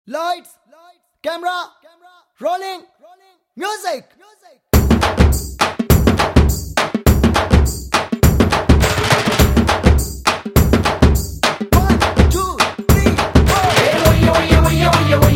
Lights, camera, rolling, music. One, two, three, four.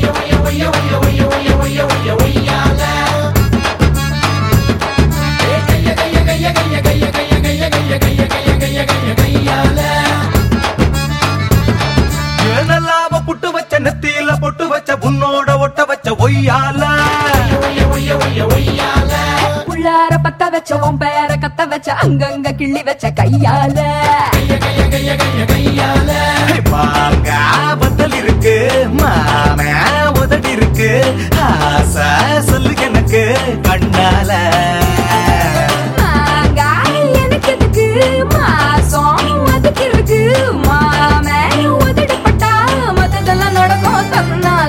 ஏனல்லாம புட்டு வச்ச நெத்தியில பொட்டு வச்ச உன்னோட ஒட்ட வச்ச ஒய்யால உள்ளார பத்த வச்ச உன் பேர கத்த வச்ச அங்கங்க கிள்ளி வச்ச கையால ஹே, மாங்க பத்தல் இருக்கு மாம உதடி இருக்கு ஆசை சொல்லு எனக்கு கண்ணால மாங்காய் எனக்கு எதுக்கு மாசம் அதுக்கு இருக்கு மாமே உதடு பட்டா மத்ததெல்லாம் நடக்கும் தன்னால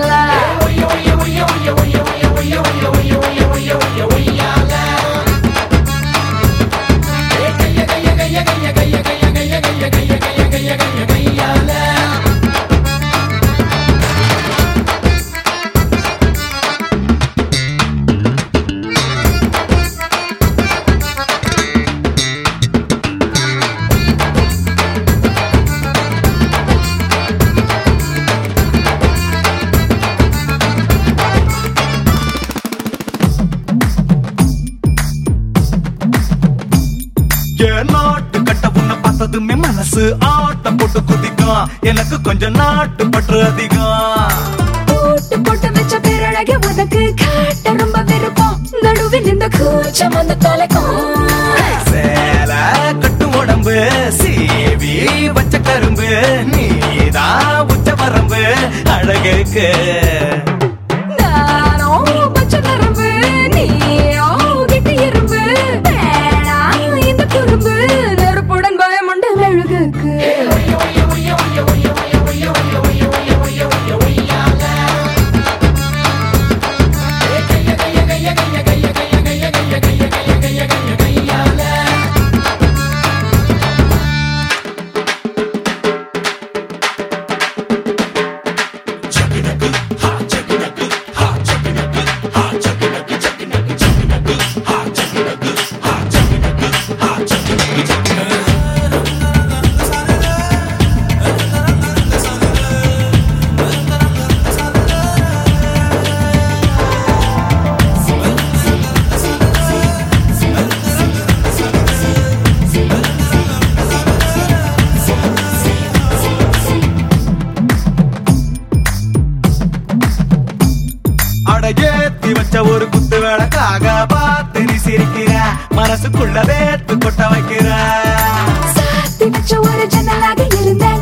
என் நாட்டு கட்ட உன்னை பார்த்ததுமே மனசு ஆட்டம் போட்டு குதிக்கும் எனக்கு கொஞ்சம் நாட்டு பற்று அதிகம் போட்டு போட்டு வச்ச பேரழக உனக்கு காட்ட ரொம்ப விருப்பம் நடுவில் இந்த கூச்சம் வந்து தொலைக்கும் சேல கட்டும் உடம்பு சீவி வச்ச கரும்பு நீதான் உச்ச வரம்பு அழகுக்கு நானோ பச்சை நரம்பு நீயோ கிட்டி எறும்பு வேணாம் இந்த குறும்பு நெருப்புடன் பயமுண்டு மெழுகுக்கு அட ஏத்தி வச்ச ஒரு குத்து விளக்காக பார்த்து நீ சிரிக்கிற மனசுக்குள்ள வேத்து கொட்ட வைக்கிற சாத்தி வச்ச ஒரு ஜன்னலாக இருந்த